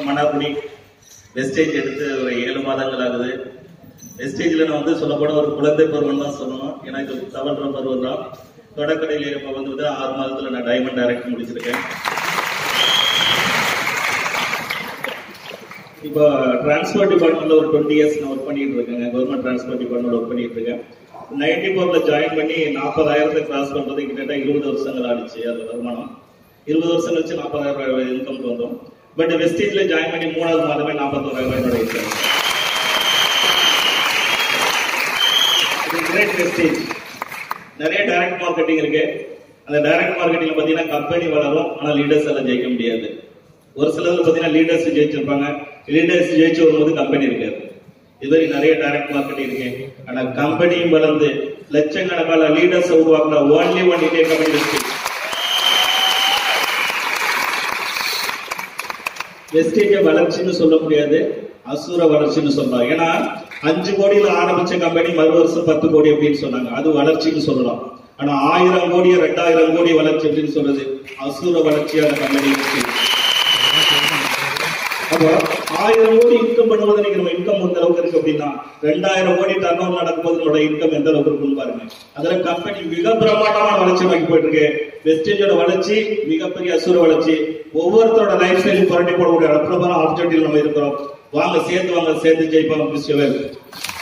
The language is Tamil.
மன்னார்குடி வெஸ்டேஜ் எடுத்து ஒரு ஏழு மாதங்கள் ஆகுது வெஸ்டேஜ்ல நான் வந்து சொல்லப்போன ஒரு குழந்தை பருவம் தான் சொல்லணும் எனக்கு தவழ்ற பருவம் தான் தொடக்கடையில் இப்ப வந்து வந்து ஆறு மாதத்துல நான் டைமண்ட் டைரக்ட் முடிச்சிருக்கேன் இப்போ டிரான்ஸ்போர்ட் டிபார்ட்மெண்ட்ல ஒரு டுவெண்ட்டி இயர்ஸ் நான் ஒர்க் பண்ணிட்டு இருக்கேங்க கவர்மெண்ட் டிரான்ஸ்போர்ட் டிபார்ட்மெண்ட் ஒர்க் பண்ணிட்டு இருக்கேன் நைன்டி ஃபோர்ல ஜாயின் பண்ணி நாற்பதாயிரத்தை கிராஸ் பண்றது கிட்டத்தட்ட இருபது வருஷங்கள் ஆயிடுச்சு அது வருமானம் இருபது வருஷம் கழிச்சு நாற்பதாயிரம் ரூபாய் இன்கம் வந்தோம் பட் வெஸ்டேஜ்ல ஜாயின் பண்ணி மூணாவது மாதமே நாற்பத்தோராயிரம் ரூபாய் என்னோட income. இது கிரேட் வெஸ்டேஜ் நிறைய டைரக்ட் மார்க்கெட்டிங் இருக்கு அந்த டைரக்ட் மார்க்கெட்டிங்ல பாத்தீங்கன்னா கம்பெனி வளரும் ஆனா லீடர்ஸ் எல்லாம் ஜெயிக்க முடியாது ஒரு சிலதுல பாத்தீங்கன்னா லீடர்ஸ் ஜெயிச்சிருப்பாங்க லீடர்ஸ் ஜெயிச்சு வரும்போது கம்பெனி இருக்காது இது மாதிரி நிறைய டைரக்ட் மார்க்கெட்டிங் இருக்கு ஆனா கம்பெனியும் வளர்ந்து லட்சக்கணக்கான லீடர்ஸ் உருவாக்குற ஒன்லி ஒன் இந்தியன் கம்பெனி இருக்கு வெஸ்டேஜ வளர்ச்சின்னு சொல்ல முடியாது அசுர வளர்ச்சின்னு சொல்லலாம் ஏன்னா அஞ்சு கோடியில ஆரம்பிச்ச கம்பெனி மறு வருஷம் பத்து கோடி அப்படின்னு சொன்னாங்க அது வளர்ச்சின்னு சொல்லலாம் ஆனா ஆயிரம் கோடி ரெண்டாயிரம் கோடி வளர்ச்சி அப்படின்னு சொல்றது அசுர வளர்ச்சியான கம்பெனி வெஸ்டேஜ் அப்போ ஆயிரம் கோடி இன்கம் பண்ணும்போது இன்னைக்கு நம்ம இன்கம் எந்த அளவுக்கு இருக்கு அப்படின்னா ரெண்டாயிரம் கோடி டர்ன் ஓவர் நடக்கும்போது நம்மளோட இன்கம் எந்த அளவுக்கு இருக்குன்னு பாருங்க அதுல கம்பெனி மிக பிரம்மாண்டமான வளர்ச்சி நோக்கி போயிட்டு இருக்கு வெஸ்டேஜோட வளர்ச்சி மிகப்பெரிய அசுர வளர்ச்சி ஒவ்வொருத்தரோட லைஃப் ஸ்டைலும் புரட்டி போடக்கூடிய பிரபல ஆப்ஜெக்டிவ் நம்ம இருக்கிறோம் வாங்க சேர்ந்து வாங்க சேர்ந்து ஜெயிப்போம் மிஸ்டர்